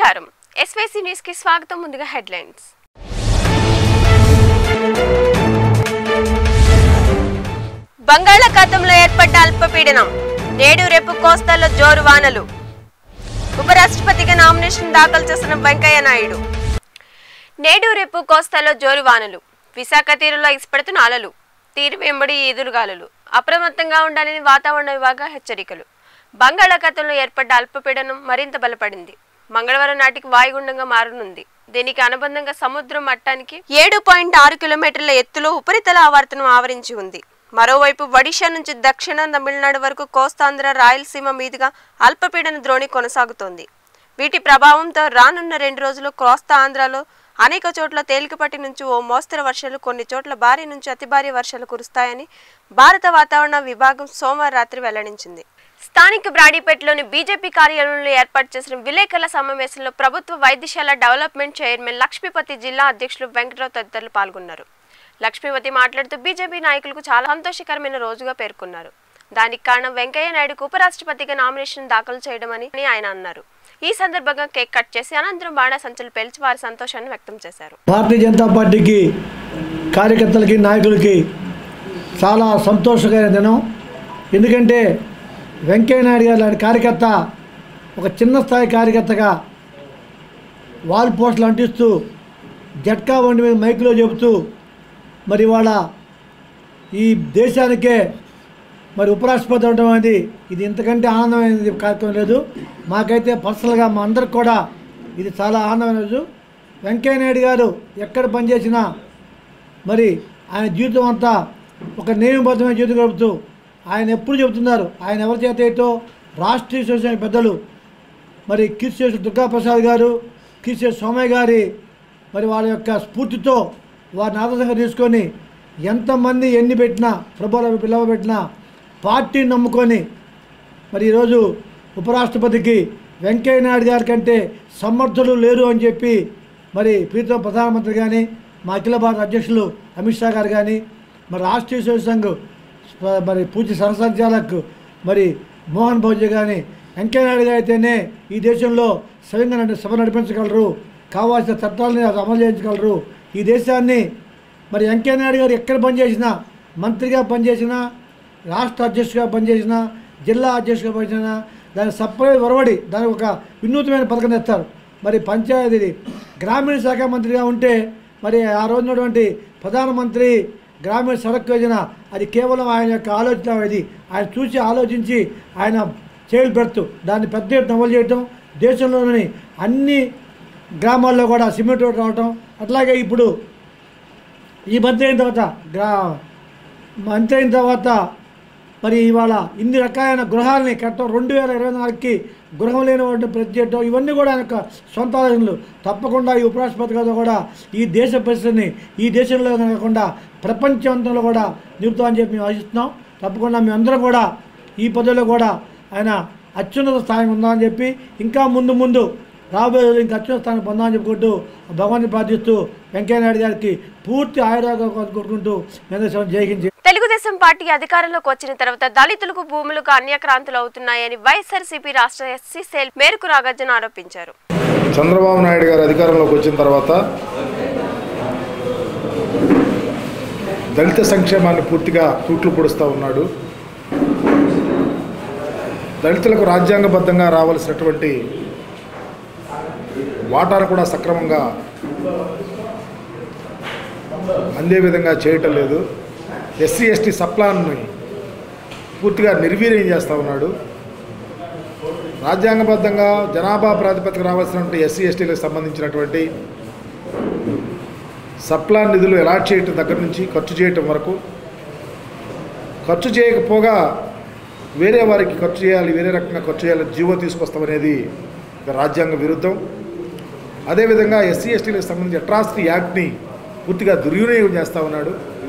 నమస్కారం SYC news కి స్వాగతం ముందుగా హెడ్లైన్స్ బంగాళాఖాతంలో ఏర్పడ్డ అల్పపీడనం నేడు రేపు కోస్తాలో జోరు వానలు ఉపరాష్ట్రపతిగా నామినేషన్ దాఖలు చేసిన వెంకయ్య నాయుడు నేడు రేపు కోస్తాలో జోరు వానలు విశాఖ తీరులో ఎగిసిపడుతున్న అలలు తీరు వెంబడి ఎదురుగాలులు అప్రమత్తంగా ఉండాలని వాతావరణ విభాగ హెచ్చరికలు బంగాళాఖాతంలో ఏర్పడ్డ అల్పపీడనం మరింత బలపడింది మంగళవారం నాటికి వాయుగుండంగా మారనుంది దీనికి అనుబంధంగా సముద్రం మట్టానికి ఏడు పాయింట్ ఆరు కిలోమీటర్ల ఎత్తులో ఉపరితల ఆవర్తనం ఆవరించి ఉంది మరోవైపు ఒడిషా నుంచి దక్షిణ తమిళనాడు వరకు కోస్తాంధ్ర రాయలసీమ మీదుగా అల్పపీడన ద్రోణి కొనసాగుతోంది వీటి ప్రభావంతో రానున్న రెండు రోజులు కోస్తా ఆంధ్రాలో అనేక చోట్ల తేలికపాటి నుంచి ఓ మోస్తరు వర్షాలు కొన్ని చోట్ల భారీ నుంచి అతి భారీ వర్షాలు కురుస్తాయని భారత వాతావరణ విభాగం సోమవారం రాత్రి వెల్లడించింది స్థానిక బ్రాడీపేటలోని బీజేపీ కార్యాలయంలో ఏర్పాటు చేసిన విలేకరుల సమావేశంలో ప్రభుత్వ వైద్యశాల డెవలప్మెంట్ చైర్మన్ లక్ష్మీపతి జిల్లా అధ్యక్షులు వెంకటరావు తదితరులు పాల్గొన్నారు లక్ష్మీపతి మాట్లాడుతూ బీజేపీ నాయకులకు చాలా సంతోషకరమైన రోజుగా పేర్కొన్నారు దానికి కారణం వెంకయ్య నాయుడుకు ఉపరాష్ట్రపతిగా నామినేషన్ దాఖలు చేయడమని ఆయన అన్నారు ఈ సందర్భంగా కేక్ కట్ చేసి అనంతరం బాణాసంచలు పేల్చి వారి సంతోషాన్ని వ్యక్తం చేశారు భారతీయ జనతా పార్టీకి కార్యకర్తలకి నాయకులకి చాలా సంతోషకరమైన దినం ఎందుకంటే వెంకయ్య నాయుడు గారు లాంటి కార్యకర్త ఒక చిన్న స్థాయి కార్యకర్తగా వాల్ పోస్టులు అంటిస్తూ జట్కా వంటి మీద మైక్లో చెబుతూ మరి వాళ్ళ ఈ దేశానికే మరి ఉపరాష్ట్రపతి అవడం అనేది ఇది ఇంతకంటే ఆనందమైనది కార్యక్రమం లేదు మాకైతే పర్సనల్గా మా అందరికి కూడా ఇది చాలా ఆనందమైన రోజు వెంకయ్య నాయుడు గారు ఎక్కడ పనిచేసినా మరి ఆయన జీవితం అంతా ఒక నియమబద్ధమైన జీవితం గడుపుతూ ఆయన ఎప్పుడు చెబుతున్నారు ఆయన ఎవరి చేత ఏంటో రాష్ట్రీయ శివసేన పెద్దలు మరి కీర్తిశేషు దుర్గాప్రసాద్ గారు కీర్తిశేషు సోమయ్య గారి మరి వాళ్ళ యొక్క స్ఫూర్తితో వారిని ఆదర్శంగా తీసుకొని ఎంతమంది ఎన్ని పెట్టినా ప్రభుత్వ పిలవబెట్టినా పార్టీని నమ్ముకొని మరి ఈరోజు ఉపరాష్ట్రపతికి వెంకయ్య నాయుడు గారి కంటే సమర్థులు లేరు అని చెప్పి మరి ప్రీతం ప్రధానమంత్రి కానీ మా అఖిల భారత అధ్యక్షులు అమిత్ షా గారు కానీ మరి రాష్ట్రీయ శివ సంఘ్ స్వ- మరి పూజ్య సరసంచాలక్ మరి మోహన్ భౌజీ కానీ వెంకయ్య నాయుడు గారు అయితేనే ఈ దేశంలో స్వయంగా నడి- సభ నడిపించగలరు కావాల్సిన చట్టాలని అది అమలు చేయించగలరు ఈ దేశాన్ని మరి వెంకయ్య నాయుడు గారు ఎక్కడ పనిచేసినా మంత్రిగా పనిచేసినా రాష్ట్ర అధ్యక్షుడిగా పనిచేసినా జిల్లా అధ్యక్షుడిగా పనిచేసినా దాని సపరేట్ ఒరవడి దానికి ఒక వినూతమైన పథకం తెస్తారు మరి పంచాయతీ గ్రామీణ శాఖ మంత్రిగా ఉంటే మరి ఆ రోజు ఉన్నటువంటి ప్రధానమంత్రి గ్రామీణ సడక్ యోజన అది కేవలం ఆయన యొక్క ఆలోచన ఇది ఆయన చూసి ఆలోచించి ఆయన చేయలు పెడుతూ దాన్ని పెద్ద ఎత్తున అమలు చేయటం దేశంలోని అన్ని గ్రామాల్లో కూడా సిమెంట్ రోడ్ రావటం అట్లాగే ఇప్పుడు ఈ మంత్రి అయిన తర్వాత గ్రా మంత్రి అయిన తర్వాత మరి ఇవాళ ఇన్ని రకాలైన గృహాలని కట్టడం రెండు వేల ఇరవై నాలుగుకి గృహం లేని వాటిని ప్రతి చేయడం ఇవన్నీ కూడా ఆయన యొక్క సొంత ఆలోచనలు తప్పకుండా ఈ ఉపరాష్ట్రపతి గారు కూడా ఈ దేశ పరిస్థితిని ఈ దేశంలో కాకుండా ప్రపంచంలో కూడా నిలుపుతామని చెప్పి మేము ఆశిస్తున్నాం తప్పకుండా మీ అందరం కూడా ఈ పదవిలో కూడా ఆయన అత్యున్నత స్థాయి ఉందామని చెప్పి ఇంకా ముందు ముందు రాబోయే రోజులు ఇంకా అత్యున్నత స్థానం పొందామని చెప్పుకుంటూ భగవాన్ని ప్రార్థిస్తూ వెంకయ్య నాయుడు గారికి పూర్తి ఆయురాగా కోరుకుంటూ నేను జయహించి తెలుగుదేశం పార్టీ అధికారంలోకి వచ్చిన తర్వాత దళితులకు భూములకు అన్యక్రాంతులు అవుతున్నాయని వైఎస్ఆర్సీపీ రాష్ట్ర ఎస్సీ సెల్ మేరకు నాగార్జున ఆరోపించారు చంద్రబాబు నాయుడు గారు అధికారంలోకి వచ్చిన తర్వాత దళిత సంక్షేమాన్ని పూర్తిగా తూట్లు పొడుస్తూ ఉన్నాడు దళితులకు రాజ్యాంగబద్ధంగా రావాల్సినటువంటి వాటాను కూడా సక్రమంగా అందే విధంగా చేయటం లేదు ఎస్సీ ఎస్టీ సప్లాన్ని పూర్తిగా నిర్వీర్యం చేస్తూ ఉన్నాడు రాజ్యాంగబద్ధంగా జనాభా ప్రాతిపదిక రావాల్సినటువంటి ఎస్సీ ఎస్టీలకు సంబంధించినటువంటి సప్లా నిధులు అలాట్ చేయటం దగ్గర నుంచి ఖర్చు చేయటం వరకు ఖర్చు చేయకపోగా వేరే వారికి ఖర్చు చేయాలి వేరే రకంగా ఖర్చు చేయాలని జీవో తీసుకొస్తామనేది ఇక రాజ్యాంగ విరుద్ధం అదేవిధంగా ఎస్సీ ఎస్టీలకు సంబంధించి అట్రాసిటీ యాక్ట్ని పూర్తిగా దుర్వినియోగం చేస్తూ ఉన్నాడు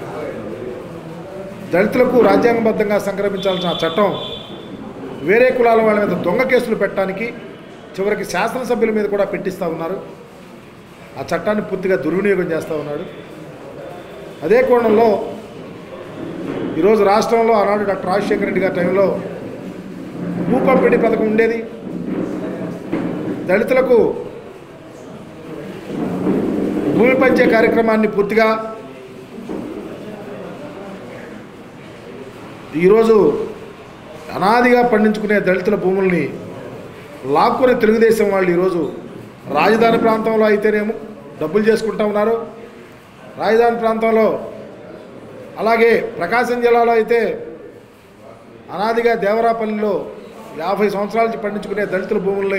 దళితులకు రాజ్యాంగబద్ధంగా సంక్రమించాల్సిన ఆ చట్టం వేరే కులాల వాళ్ళ మీద దొంగ కేసులు పెట్టడానికి చివరికి శాసనసభ్యుల మీద కూడా పెట్టిస్తూ ఉన్నారు ఆ చట్టాన్ని పూర్తిగా దుర్వినియోగం చేస్తూ ఉన్నాడు అదే కోణంలో ఈరోజు రాష్ట్రంలో ఆనాడు డాక్టర్ రాజశేఖర రెడ్డి గారి టైంలో భూ పంపిణీ పథకం ఉండేది దళితులకు భూమి పంచే కార్యక్రమాన్ని పూర్తిగా ఈరోజు అనాదిగా పండించుకునే దళితుల భూముల్ని లాక్కునే తెలుగుదేశం వాళ్ళు ఈరోజు రాజధాని ప్రాంతంలో అయితేనేమో డబ్బులు చేసుకుంటా ఉన్నారు రాజధాని ప్రాంతంలో అలాగే ప్రకాశం జిల్లాలో అయితే అనాదిగా దేవరాపల్లిలో యాభై సంవత్సరాల నుంచి పండించుకునే దళితుల భూముల్ని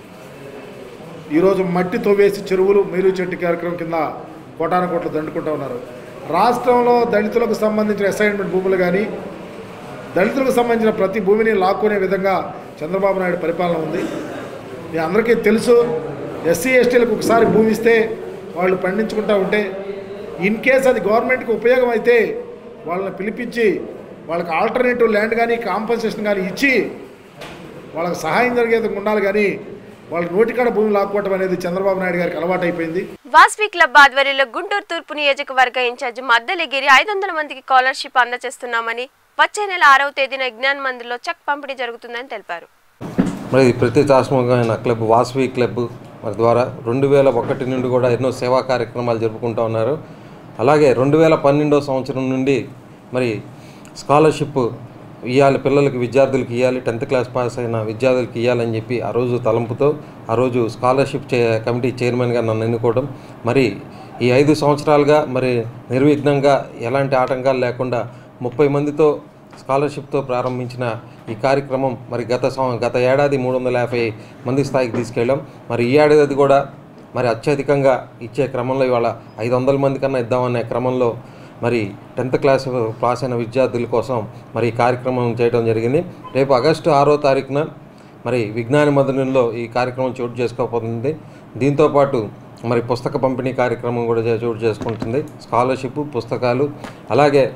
ఈరోజు మట్టి తవ్వేసి చెరువులు మేలు చెట్టు కార్యక్రమం కింద కోటాన కోట్లు దండుకుంటా ఉన్నారు రాష్ట్రంలో దళితులకు సంబంధించిన అసైన్మెంట్ భూములు కానీ దళితులకు సంబంధించిన ప్రతి భూమిని లాక్కునే విధంగా చంద్రబాబు నాయుడు పరిపాలన ఉంది మీ అందరికీ తెలుసు ఎస్సీ ఎస్టీలకు ఒకసారి భూమి ఇస్తే వాళ్ళు పండించుకుంటా ఉంటే ఇన్ కేస్ అది గవర్నమెంట్కి ఉపయోగం అయితే వాళ్ళని పిలిపించి వాళ్ళకి ఆల్టర్నేటివ్ ల్యాండ్ కానీ కాంపన్సేషన్ కానీ ఇచ్చి వాళ్ళకి సహాయం జరిగేది ఉండాలి కానీ వాళ్ళ నోటికాడ భూమి లాక్కోవటం అనేది చంద్రబాబు నాయుడు గారికి అలవాటు అయిపోయింది వాస్వి క్లబ్ ఆధ్వర్యంలో గుంటూరు తూర్పు నియోజకవర్గ ఇన్ఛార్జ్ మద్దెలగిరి ఐదు వందల మందికి స్కాలర్షిప్ అందజేస్తున్నామని వచ్చే నెల ఆరవ తేదీన విజ్ఞాన్ మందిర్లో చెక్ పంపిణీ జరుగుతుందని తెలిపారు మరి ప్రతిష్టాత్మకమైన క్లబ్ వాసవి క్లబ్ మరి ద్వారా రెండు వేల ఒకటి నుండి కూడా ఎన్నో సేవా కార్యక్రమాలు జరుపుకుంటూ ఉన్నారు అలాగే రెండు వేల పన్నెండో సంవత్సరం నుండి మరి స్కాలర్షిప్ ఇవ్వాలి పిల్లలకి విద్యార్థులకు ఇవ్వాలి టెన్త్ క్లాస్ పాస్ అయిన విద్యార్థులకు ఇవ్వాలని చెప్పి ఆ రోజు తలంపుతో ఆ రోజు స్కాలర్షిప్ చే కమిటీ చైర్మన్గా నన్ను ఎన్నుకోవడం మరి ఈ ఐదు సంవత్సరాలుగా మరి నిర్విఘ్నంగా ఎలాంటి ఆటంకాలు లేకుండా ముప్పై మందితో స్కాలర్షిప్తో ప్రారంభించిన ఈ కార్యక్రమం మరి గత సం- గత ఏడాది మూడు వందల యాభై మంది స్థాయికి తీసుకెళ్ళాం మరి ఈ ఏడాది కూడా మరి అత్యధికంగా ఇచ్చే క్రమంలో ఇవాళ ఐదు వందల మంది కన్నా ఇద్దామనే క్రమంలో మరి టెన్త్ క్లాస్ పాస్ అయిన విద్యార్థుల కోసం మరి ఈ కార్యక్రమం చేయడం జరిగింది రేపు ఆగస్టు ఆరో తారీఖున మరి విజ్ఞాన మధురంలో ఈ కార్యక్రమం చోటు చేసుకోబోతుంది దీంతోపాటు మరి పుస్తక పంపిణీ కార్యక్రమం కూడా చే- చోటు చేసుకుంటుంది స్కాలర్షిప్ పుస్తకాలు అలాగే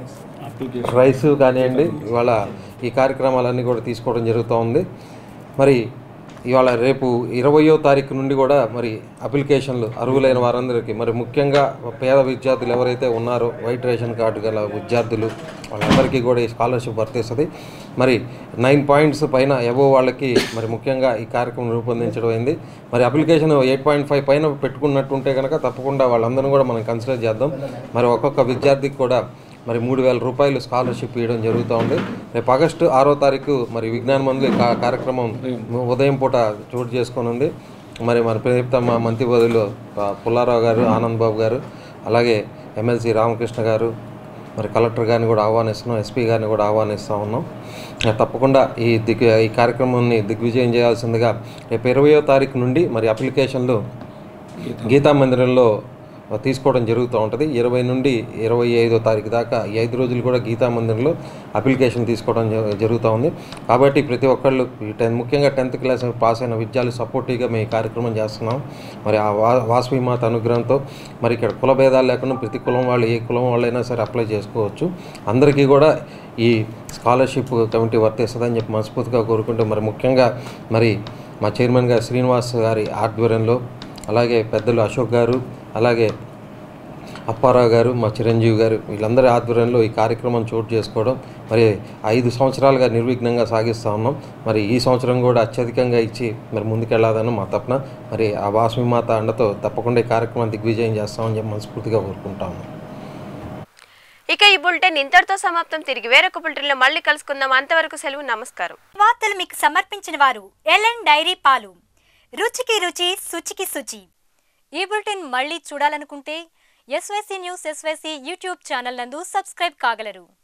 రైస్ కానివ్వండి ఇవాళ ఈ కార్యక్రమాలన్నీ కూడా తీసుకోవడం జరుగుతూ ఉంది మరి ఇవాళ రేపు ఇరవయో తారీఖు నుండి కూడా మరి అప్లికేషన్లు అర్హులైన వారందరికీ మరి ముఖ్యంగా పేద విద్యార్థులు ఎవరైతే ఉన్నారో వైట్ రేషన్ కార్డు గల విద్యార్థులు వాళ్ళందరికీ కూడా ఈ స్కాలర్షిప్ వర్తిస్తుంది మరి నైన్ పాయింట్స్ పైన ఎబో వాళ్ళకి మరి ముఖ్యంగా ఈ కార్యక్రమం రూపొందించడం అయింది మరి అప్లికేషన్ ఎయిట్ పాయింట్ ఫైవ్ పైన పెట్టుకున్నట్టుంటే కనుక తప్పకుండా వాళ్ళందరినీ కూడా మనం కన్సిడర్ చేద్దాం మరి ఒక్కొక్క విద్యార్థికి కూడా మరి మూడు వేల రూపాయలు స్కాలర్షిప్ ఇవ్వడం జరుగుతూ ఉంది రేపు ఆగస్టు ఆరో తారీఖు మరి విజ్ఞాన మందులు కా కార్యక్రమం ఉదయం పూట చోటు చేసుకొని ఉంది మరి మన ప్రభుత్వ మా మంత్రి బదులు పుల్లారావు గారు ఆనంద్ బాబు గారు అలాగే ఎమ్మెల్సీ రామకృష్ణ గారు మరి కలెక్టర్ గారిని కూడా ఆహ్వానిస్తున్నాం ఎస్పీ గారిని కూడా ఆహ్వానిస్తూ ఉన్నాం ఆ, తప్పకుండా ఈ దిగ్ ఈ కార్యక్రమాన్ని దిగ్విజయం చేయాల్సిందిగా రేపు ఇరవయో తారీఖు నుండి మరి అప్లికేషన్లు గీతా మందిరంలో తీసుకోవడం జరుగుతూ ఉంటుంది ఇరవై నుండి ఇరవై ఐదో తారీఖు దాకా ఈ ఐదు రోజులు కూడా గీతా మందిరంలో అప్లికేషన్ తీసుకోవడం జ- జరుగుతూ ఉంది కాబట్టి ప్రతి ఒక్కళ్ళు ఈ టెన్ ముఖ్యంగా టెన్త్ క్లాస్ పాస్ అయిన విద్యార్థులు సపోర్టివ్గా మేము ఈ కార్యక్రమం చేస్తున్నాం మరి ఆ వా వాసవి మాత అనుగ్రహంతో మరి ఇక్కడ కుల భేదాలు లేకుండా ప్రతి కులం వాళ్ళు ఏ కులం వాళ్ళైనా సరే అప్లై చేసుకోవచ్చు అందరికీ కూడా ఈ స్కాలర్షిప్ కమిటీ వర్తిస్తుందని చెప్పి మనస్ఫూర్తిగా కోరుకుంటూ మరి ముఖ్యంగా మరి మా చైర్మన్ గారు శ్రీనివాస్ గారి ఆధ్వర్యంలో అలాగే పెద్దలు అశోక్ గారు అలాగే అప్పారావు గారు మా చిరంజీవి గారు వీళ్ళందరి ఆధ్వర్యంలో ఈ కార్యక్రమం చోటు చేసుకోవడం మరి ఐదు సంవత్సరాలుగా నిర్విఘ్నంగా సాగిస్తూ ఉన్నాం మరి ఈ సంవత్సరం కూడా అత్యధికంగా ఇచ్చి మరి ముందుకెళ్ళాలని మా తపన మరి ఆ వాసవి మాత అండతో తప్పకుండా ఈ కార్యక్రమాన్ని దిగ్విజయం చేస్తామని చెప్పి మనస్ఫూర్తిగా కోరుకుంటా ఉన్నాం ఇక ఈ బులెటిన్ ఇంతటితో సమాప్తం తిరిగి వేరొక బులెటిన్లో మళ్ళీ కలుసుకుందాం అంతవరకు సెలవు నమస్కారం వార్తలు మీకు సమర్పించిన వారు ఎల్ఎన్ డైరీ పాలు రుచికి రుచి శుచికి శుచి ఈ బులెటిన్ మళ్ళీ చూడాలనుకుంటే SYC news SYC YouTube channel నందు సబ్స్క్రైబ్ కాగలరు